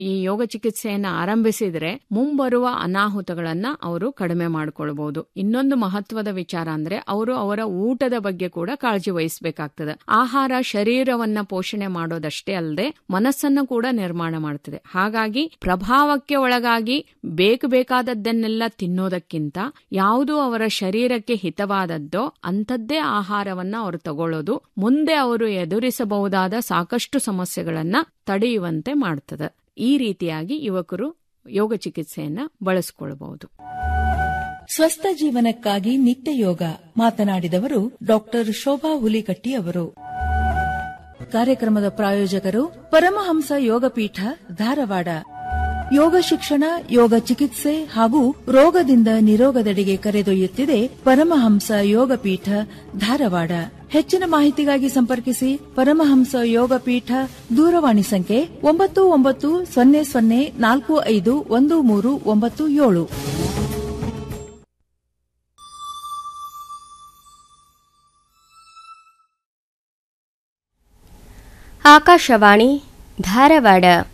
ಈ ಯೋಗ ಚಿಕಿತ್ಸೆಯನ್ನ ಆರಂಭಿಸಿದ್ರೆ ಮುಂಬರುವ ಅನಾಹುತಗಳನ್ನ ಅವರು ಕಡಿಮೆ ಮಾಡಿಕೊಳ್ಬಹುದು ಇನ್ನೊಂದು ಮಹತ್ವದ ವಿಚಾರ ಅಂದ್ರೆ ಅವರು ಅವರ ಊಟದ ಬಗ್ಗೆ ಕೂಡ ಕಾಳಜಿ ವಹಿಸಬೇಕಾಗ್ತದೆ ಆಹಾರ ಶರೀರವನ್ನ ಪೋಷಣೆ ಮಾಡೋದಷ್ಟೇ ಅಲ್ಲದೆ ಮನಸ್ಸನ್ನು ಕೂಡ ನಿರ್ಮಾಣ ಮಾಡ್ತದೆ ಹಾಗಾಗಿ ಪ್ರಭಾವಕ್ಕೆ ಒಳಗಾಗಿ ಬೇಕು ಬೇಕಾದದ್ದನ್ನೆಲ್ಲ ತಿನ್ನೋದಕ್ಕಿಂತ ಯಾವುದು ಅವರ ಶರೀರಕ್ಕೆ ಹಿತವಾದದ್ದೋ ಅಂಥದ್ದೇ ಆಹಾರವನ್ನ ಅವರು ತಗೊಳ್ಳೋದು ಮುಂದೆ ಅವರು ಎದುರಿಸಬಹುದಾದ ಸಾಕಷ್ಟು ಸಮಸ್ಯೆಗಳನ್ನ ತಡೆಯುವಂತೆ ಮಾಡ್ತದೆ ಈ ರೀತಿಯಾಗಿ ಯುವಕರು ಯೋಗ ಚಿಕಿತ್ಸೆಯನ್ನ ಬಳಸಿಕೊಳ್ಳಬಹುದು ಸ್ವಸ್ಥ ಜೀವನಕ್ಕಾಗಿ ನಿತ್ಯ ಯೋಗ ಮಾತನಾಡಿದವರು ಡಾಕ್ಟರ್ ಶೋಭಾ ಹುಲಿಕಟ್ಟಿ ಅವರು ಕಾರ್ಯಕ್ರಮದ ಪ್ರಾಯೋಜಕರು ಪರಮಹಂಸ ಯೋಗಪೀಠ ಧಾರವಾಡ ಯೋಗ ಶಿಕ್ಷಣ ಯೋಗ ಚಿಕಿತ್ಸೆ ಹಾಗೂ ರೋಗದಿಂದ ನಿರೋಗದೆಡೆಗೆ ಕರೆದೊಯ್ಯುತ್ತಿದೆ ಪರಮಹಂಸ ಯೋಗಪೀಠ ಧಾರವಾಡ ಹೆಚ್ಚಿನ ಮಾಹಿತಿಗಾಗಿ ಸಂಪರ್ಕಿಸಿ ಪರಮಹಂಸ ಯೋಗಪೀಠ ದೂರವಾಣಿ ಸಂಖ್ಯೆ ಒಂಬತ್ತು ಒಂಬತ್ತು ಸೊನ್ನೆ ಸೊನ್ನೆ ನಾಲ್ಕು ಐದು ಒಂದು ಮೂರು ಒಂಬತ್ತು ಏಳು ಆಕಾಶವಾಣಿ ಧಾರವಾಡ